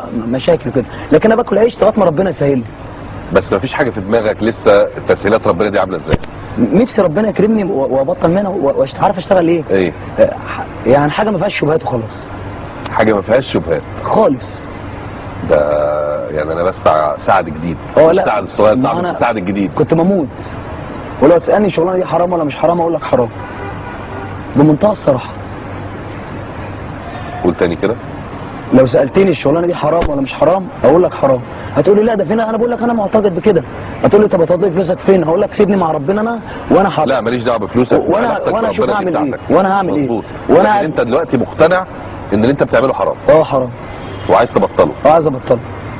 مشاكل كده لكن انا باكل عيش لغايه ما ربنا يسهل لي بس ما فيش حاجه في دماغك لسه تسهيلات ربنا دي عامله ازاي نفسي ربنا يكرمني و- وابطل منها و- وعارف اشتغل ايه ايه آه، ح- يعني حاجه ما فيهاش شبهات وخلاص حاجه ما فيهاش شبهات خالص ده يعني انا بسمع سعد جديد اه مش لا سعد الصغير ما سعد أنا- سعد الجديد كنت بموت ولو تسالني الشغلانه دي حرام ولا مش حرام اقول لك حرام بمنتهى الصراحه قول تاني كده لو سالتني الشغلانه دي حرام ولا مش حرام اقول لك حرام هتقول لي لا ده فينا انا بقول لك انا معتقد بكده هتقول لي طب هتضيف فلوسك فين هقول لك سيبني مع ربنا انا وانا حاضر لا ماليش دعوه بفلوسك وأنا- وعلاقتك وأنا أشوف بربنا دي هعمل إيه، بتاعتك. وأنا هعمل إيه، مظبوط. وأنا لكن قاعد- انت دلوقتي مقتنع ان اللي انت بتعمله حرام اه حرام وعايز تبطله اه عايز ابطله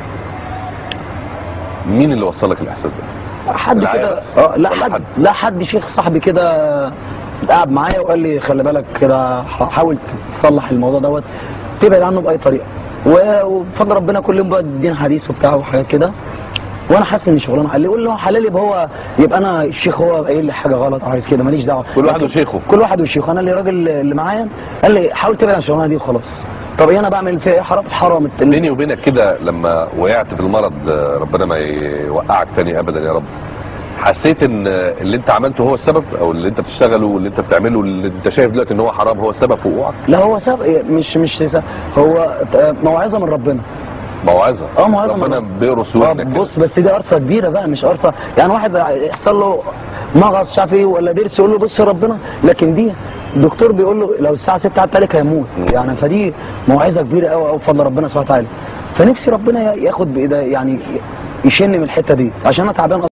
مين اللي وصلك الاحساس ده حد العيال كده بس؟ اه لا ولا حد حد؟ لا حد شيخ صاحبي كده قعد معايا وقال لي خلي بالك كده ح- حاول تصلح الموضوع دوت تبعد عنه باي طريقه و- وبفضل ربنا كل يوم بقى الدين حديث وبتاع وحاجات كده وانا حاسس ان شغلانه حلال يقول له حلال يبقى هو يبقى انا الشيخ هو قايل لي حاجه غلط عايز كده ماليش دعوه كل واحد لكن- وشيخه. كل واحد وشيخه انا اللي الراجل اللي معايا قال لي حاول تبعد عن الشغلانه دي وخلاص طب ايه انا بعمل فيها ايه حرام حرام الت- بيني وبينك كده لما وقعت في المرض آه، ربنا ما يوقعك تاني ابدا يا رب حسيت ان آه، اللي انت عملته هو السبب او اللي انت بتشتغله واللي انت بتعمله اللي انت شايف دلوقتي ان هو حرام هو السبب في وقوعك لا هو سبب مش مش سبب هو ت- موعظه من ربنا موعظه اه موعظه من ربنا ربنا. بيقرص اه ودنك كده. بص بس دي قرصه كبيره بقى مش قرصه يعني واحد يحصل له مغص مش عارف ايه ولا ضرس يقول له بص يا ربنا لكن دي الدكتور بيقول له لو الساعه 6 عدت عليك هيموت يعني فدي موعظه كبيره قوي قوي بفضل ربنا سبحانه وتعالى فنفسي ربنا ياخد بايده يعني يشن من الحته دي عشان انا تعبان